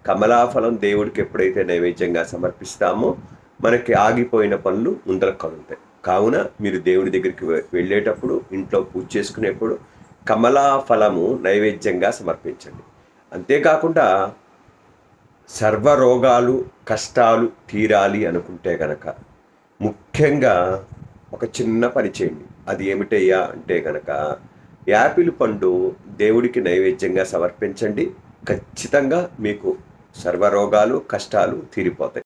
కమలాఫలం దేవుడికి ఎప్పుడైతే నైవేద్యంగా సమర్పిస్తామో మనకి ఆగిపోయిన పనులు ముందరకు కలుగుతాయి కావున మీరు దేవుడి దగ్గరికి వె- వెళ్ళేటప్పుడు ఇంట్లో పూజ చేసుకునేప్పుడు కమలాఫలము నైవేద్యంగా సమర్పించండి అంతేకాకుండా సర్వ రోగాలు కష్టాలు తీరాలి అనుకుంటే గనక ముఖ్యంగా ఒక చిన్న పని చేయండి అది ఏమిటయ్యా అంటే గనక యాపిల్ పండు దేవుడికి నైవేద్యంగా సమర్పించండి ఖచ్చితంగా మీకు సర్వరోగాలు కష్టాలు తీరిపోతాయి